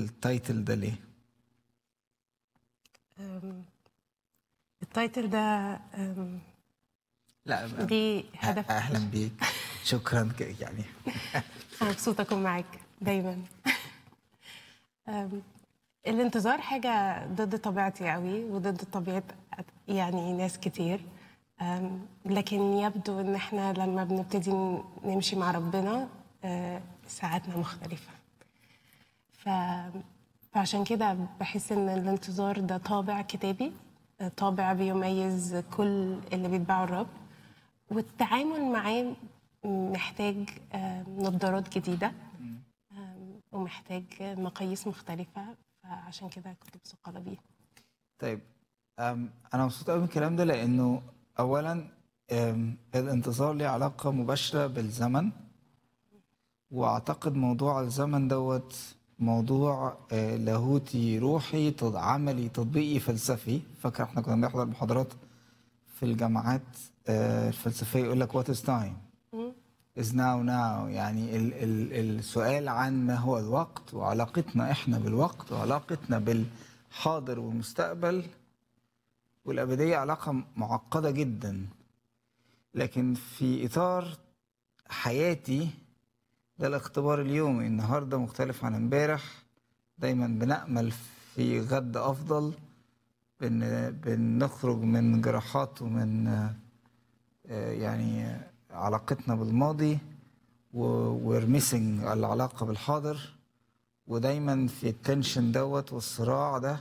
التايتل ده ليه؟ أم، التايتل ده أم، لا ليه هدف اهلا بيك شكرا ك- يعني أنا مبسوطة أكون معاك دايما أم، الانتظار حاجة ضد طبيعتي قوي وضد طبيعة يعني ناس كتير أم، لكن يبدو إن إحنا لما بنبتدي نمشي مع ربنا أه، ساعاتنا مختلفة ف... فعشان كده بحس إن الانتظار ده طابع كتابي أه، طابع بيميز كل اللي بيتبعوا الرب والتعامل معاه محتاج آه، نظارات جديدة آم، ومحتاج مقاييس مختلفة فعشان كده كنت مثقلة بيه طيب أم، انا مبسوط قوي من الكلام ده لانه اولا أم، الانتظار ليه علاقه مباشره بالزمن واعتقد موضوع الزمن دوت موضوع آه، لاهوتي روحي تط- عملي تطبيقي فلسفي فاكر احنا كنا بنحضر محاضرات في الجامعات آه، الفلسفيه يقول لك وات از تايم is now now يعني ال ال السؤال عن ما هو الوقت وعلاقتنا احنا بالوقت وعلاقتنا بالحاضر والمستقبل والأبدية علاقة معقدة جدا لكن في إطار حياتي ده الاختبار اليومي النهاردة مختلف عن امبارح دايما بنأمل في غد أفضل بن بنخرج من جراحات ومن آه، آه، يعني آه، علاقتنا بالماضي وميسنج العلاقة بالحاضر ودايما في التنشن دوت والصراع ده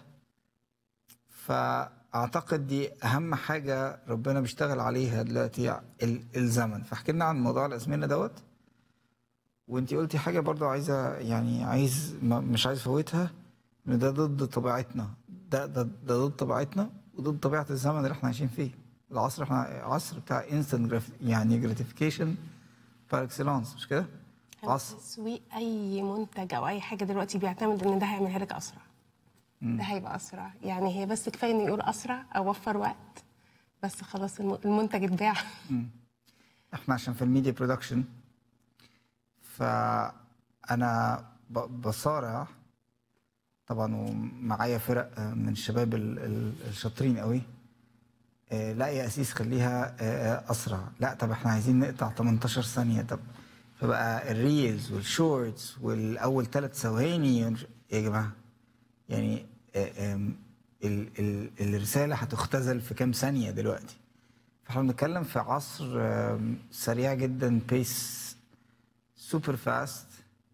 فأعتقد دي أهم حاجة ربنا بيشتغل عليها دلوقتي ال- الزمن فاحكي لنا عن موضوع الأزمنة دوت وانتي قلتي حاجة برضو عايزة يعني عايز ما- مش عايز فوتها ان ده ضد طبيعتنا ده ده ده ضد طبيعتنا وضد طبيعة الزمن اللي احنا عايشين فيه العصر احنا عصر بتاع انستنت يعني جراتيفيكيشن بار اكسلانس مش كده؟ عصر تسويق أي منتج أو أي حاجة دلوقتي بيعتمد إن ده هيعملها لك أسرع ده هيبقى أسرع يعني هي بس كفاية إنه يقول أسرع أو وفر وقت بس خلاص الم- المنتج اتباع احنا عشان في الميديا برودكشن فانا ب- بصارع طبعا ومعايا فرق آه، من الشباب ال- ال- الشاطرين قوي آه، لا يا اسيس خليها آه، آه، اسرع لا طب احنا عايزين نقطع 18 ثانيه طب فبقى الريلز والشورتس والاول ثلاث ثواني ونش- يا جماعه يعني آه، آم، ال- ال- الرساله هتختزل في كام ثانيه دلوقتي فاحنا بنتكلم في عصر آم، سريع جدا بيس سوبر فاست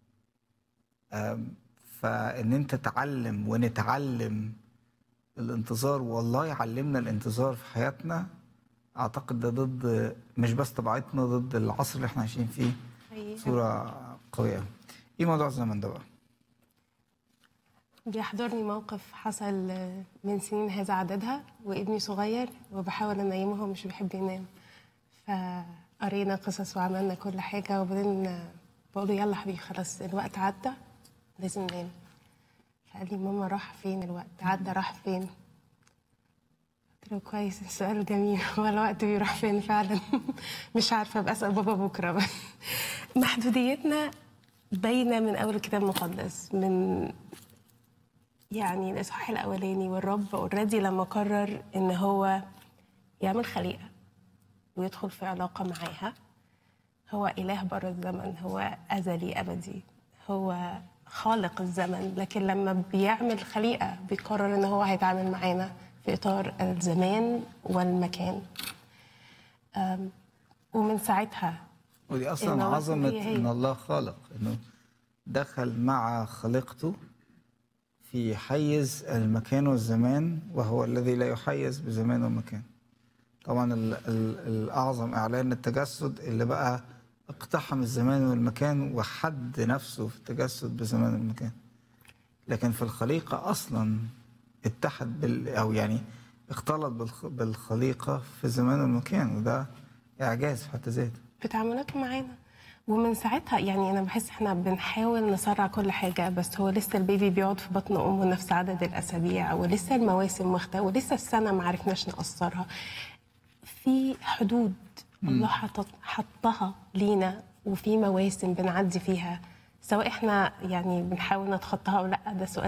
فان انت تتعلم ونتعلم الانتظار والله يعلمنا الانتظار في حياتنا اعتقد ده ضد مش بس طبيعتنا ضد العصر اللي احنا عايشين فيه حقيقي. بصوره قويه أوي. ايه موضوع الزمن ده بقى؟ بيحضرني موقف حصل من سنين هذا عددها وابني صغير وبحاول انيمه هو مش بيحب ينام فقرينا قصص وعملنا كل حاجه وبعدين بقول له يلا حبيبي خلاص الوقت عدى لازم ننام فقال لي ماما راح فين الوقت عدى راح فين قلت له كويس السؤال جميل هو الوقت بيروح فين فعلا مش عارفه ابقى اسال بابا بكره بس محدوديتنا باينه من اول الكتاب المقدس من يعني الاصحاح الاولاني والرب اوريدي لما قرر ان هو يعمل خليقه ويدخل في علاقه معاها هو اله بره الزمن هو ازلي ابدي هو خالق الزمن لكن لما بيعمل خليقه بيقرر ان هو هيتعامل معانا في اطار الزمان والمكان أم، ومن ساعتها ودي اصلا إنه عظمه هي هي. ان الله خالق انه دخل مع خليقته في حيز المكان والزمان وهو الذي لا يحيز بزمان ومكان طبعا ال ال الاعظم اعلان التجسد اللي بقى اقتحم الزمان والمكان وحد نفسه في التجسد بزمان والمكان لكن في الخليقه اصلا اتحد بال او يعني اختلط بالخ- بالخليقه في الزمان والمكان وده اعجاز في حد ذاته في تعاملاته معانا ومن ساعتها يعني انا بحس احنا بنحاول نسرع كل حاجه بس هو لسه البيبي بيقعد في بطن امه نفس عدد الاسابيع ولسه المواسم واخده ولسه السنه ما عرفناش نقصرها في حدود الله حطت حطها لينا وفي مواسم بنعدي فيها سواء احنا يعني بنحاول نتخطاها او لا ده سؤال